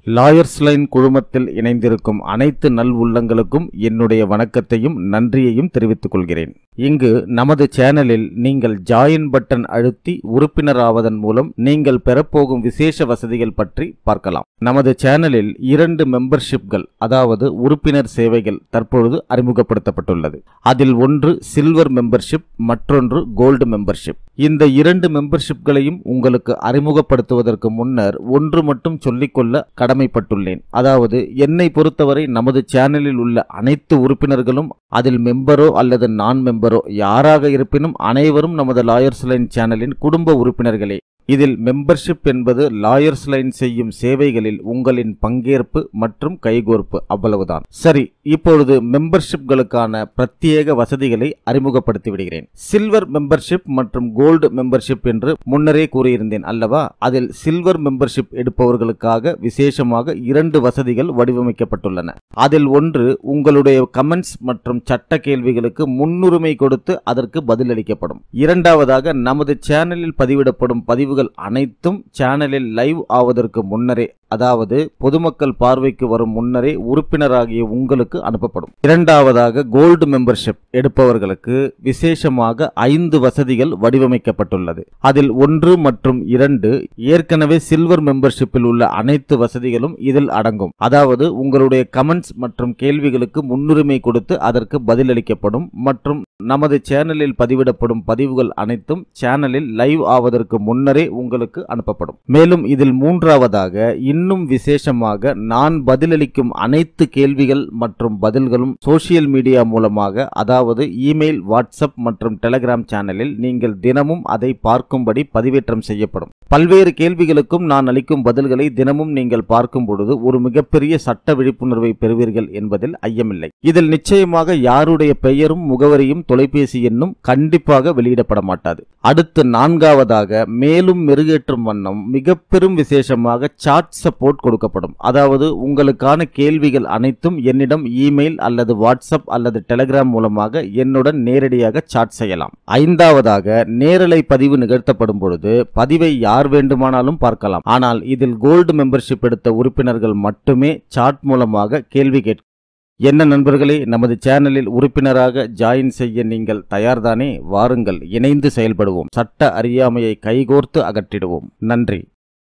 lawyers line குழுமத்தில் இணைந்திருக்கும் அனைத்து நல் உள்ளங்களுக்கும் என்னுடைய வணக்கத்தையும் நன்றியையும் தெரிவித்துக் கொள்கிறேன் இங்கு நமது சேனலில் நீங்கள் ஜாயின் பட்டன் அழுத்தி உறுப்பினராவதன் மூலம் நீங்கள் பெறப்போகும் விசேஷ வசதிகள் பற்றி பார்க்கலாம் நமது சேனலில் இரண்டு மெம்பர்ஷிப்கள் அதாவது உறுப்பினர் சேவைகள் தற்பொழுது அறிமுகப்படுத்தப்பட்டுள்ளது அதில் ஒன்று சில்வர் மெம்பர்ஷிப் மற்றொன்று கோல்டு மெம்பர்ஷிப் இந்த இரண்டு மெம்பர்ஷிப்களையும் உங்களுக்கு அறிமுகப்படுத்துவதற்கு முன்னர் ஒன்று மட்டும் சொல்லிக்கொள்ள கடமைப்பட்டுள்ளேன் அதாவது என்னை பொறுத்தவரை நமது சேனலில் உள்ள அனைத்து உறுப்பினர்களும் அதில் மெம்பரோ அல்லது நான் மெம்பரோ யாராக இருப்பினும் அனைவரும் நமது லாயர்ஸ் லைன் சேனலின் குடும்ப உறுப்பினர்களே இதில் மெம்பர்ஷிப் என்பது லாயர்ஸ் லைன் செய்யும் சேவைகளில் உங்களின் பங்கேற்பு மற்றும் கைகோர்ப்பு அவ்வளவுதான் சரி இப்பொழுது மெம்பர்ஷிப்களுக்கான பிரத்யேக வசதிகளை அறிமுகப்படுத்தி விடுகிறேன் சில்வர் மெம்பர்ஷிப் மற்றும் கோல்டு மெம்பர்ஷிப் என்று முன்னரே கூறியிருந்தேன் அல்லவா அதில் சில்வர் மெம்பர்ஷிப் எடுப்பவர்களுக்காக விசேஷமாக இரண்டு வசதிகள் வடிவமைக்கப்பட்டுள்ளன அதில் ஒன்று உங்களுடைய கமெண்ட்ஸ் மற்றும் சட்ட கேள்விகளுக்கு முன்னுரிமை கொடுத்து அதற்கு பதிலளிக்கப்படும் இரண்டாவதாக நமது சேனலில் பதிவிடப்படும் பதிவுகள் அனைத்தும் சேனலில் லைவ் ஆவதற்கு முன்னரே அதாவது பொதுமக்கள் பார்வைக்கு வரும் முன்னரே உறுப்பினராகிய உங்களுக்கு அனுப்பப்படும் இரண்டாவதாக கோல்டு மெம்பர்ஷிப் எடுப்பவர்களுக்கு விசேஷமாக ஐந்து வசதிகள் வடிவமைக்கப்பட்டுள்ளது அதில் ஒன்று மற்றும் இரண்டு ஏற்கனவே சில்வர் மெம்பர்ஷிப்பில் உள்ள அனைத்து வசதிகளும் இதில் அடங்கும் அதாவது உங்களுடைய கமெண்ட்ஸ் மற்றும் கேள்விகளுக்கு முன்னுரிமை கொடுத்து அதற்கு பதிலளிக்கப்படும் மற்றும் நமது சேனலில் பதிவிடப்படும் பதிவுகள் அனைத்தும் சேனலில் லைவ் ஆவதற்கு முன்னரே உங்களுக்கு அனுப்பப்படும் மேலும் இதில் மூன்றாவதாக இன்னும் விசேஷமாக நான் பதிலளிக்கும் அனைத்து கேள்விகள் மற்றும் பதில்களும் சோசியல் மீடியா மூலமாக அதாவது இமெயில் வாட்ஸ்அப் மற்றும் டெலகிராம் சேனலில் நீங்கள் தினமும் அதை பார்க்கும்படி பதிவேற்றம் செய்யப்படும் பல்வேறு கேள்விகளுக்கும் நான் அளிக்கும் பதில்களை தினமும் நீங்கள் பார்க்கும் பொழுது ஒரு மிகப்பெரிய சட்ட விழிப்புணர்வை பெறுவீர்கள் என்பதில் ஐயமில்லை இதில் நிச்சயமாக யாருடைய பெயரும் முகவரியும் தொலைபேசி எண்ணும் கண்டிப்பாக வெளியிடப்பட மாட்டாது அடுத்து நான்காவதாக மேலும் மெருகேற்றும் வண்ணம் மிக பெரும் விசேஷமாக சாட் சப்போர்ட் கொடுக்கப்படும் அதாவது உங்களுக்கான கேள்விகள் அனைத்தும் என்னிடம் இமெயில் அல்லது வாட்ஸ்அப் அல்லது டெலிகிராம் மூலமாக என்னுடன் நேரடியாக சாட் செய்யலாம் ஐந்தாவதாக நேரலை பதிவு நிகழ்த்தப்படும் பொழுது பதிவை யார் வேண்டுமானாலும் பார்க்கலாம் ஆனால் இதில் கோல்டு மெம்பர்ஷிப் எடுத்த உறுப்பினர்கள் மட்டுமே சாட் மூலமாக கேள்வி கேட்க என்ன நண்பர்களே நமது சேனலில் உறுப்பினராக ஜாயின் செய்ய நீங்கள் தயார்தானே வாருங்கள் இணைந்து செயல்படுவோம் சட்ட அறியாமையை கைகோர்த்து அகற்றிடுவோம் நன்றி